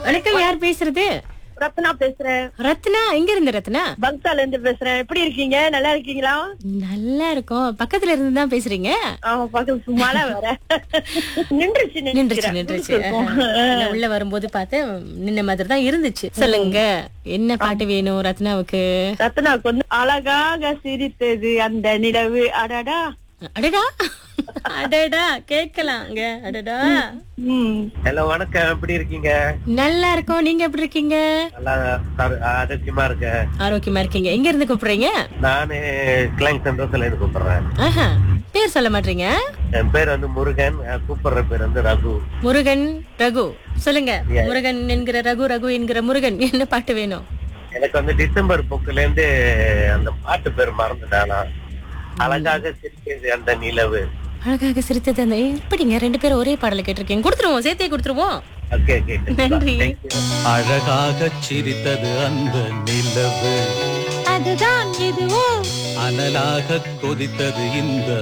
வணக்கம் யார் பேசுறது ரத்னா பேசுறேன் ரத்னா எங்க இருந்து ரத்னா பங்கால இருந்து பேசுறேன் எப்படி இருக்கீங்க நல்லா இருக்கீங்களா நல்லா இருக்கும் பக்கத்துல இருந்து தான் பேசுறீங்க ஆமா பக்கத்து மழை வேற நின்றுச்சு நின்றுச்சு நின்றுச்சு நின்றுச்சு நான் உள்ள வரும்போது பார்த்தேன் நின்ன மாதிரி தான் இருந்துச்சு சொல்லுங்க என்ன பாட்டு வேணும் ரத்னாவுக்கு ரத்னாவுக்கு வந்து அழகாக சிரித்தது அந்த நிலவு அடடா அடடா அடடா கேட்கலாங்க அடடா ம் ஹலோ வணக்கம் எப்படி இருக்கீங்க நல்லா இருக்கோம் நீங்க எப்படி இருக்கீங்க நல்லா ஆ- ஆரோக்கியமா இருக்கேன் ஆரோக்கியமா இருக்கீங்க எங்க இருந்து கூப்பிடுறீங்க நானு கிளைங் சந்தோஷத்துல இருந்து கூப்பிடுறேன் ஆஹா பேர் சொல்ல மாட்டீங்க என் பேர் வந்து முருகன் அஹ் கூப்பிடுற பேர் வந்து ரகு முருகன் ரகு சொல்லுங்க முருகன் என்கிற ரகு ரகு என்கிற முருகன் என்ன பாட்டு வேணும் எனக்கு வந்து டிசம்பர் புக்குல இருந்து அந்த பாட்டு பேர் மறந்துட்டானா அழகாக சிரிக்கிறது அந்த நிலவு அழகாக சிரித்தது அந்த எப்படிங்க ரெண்டு பேரும் ஒரே பாடல கேட்டிருக்கீங்க கொடுத்துருவோம் சேர்த்தே கொடுத்துருவோம் ஓகே ஓகே நன்றி அழகாகச் சிரித்தது அந்த நிலவு அதுதான் இதுவும் அனலாகக் கொதித்தது இந்த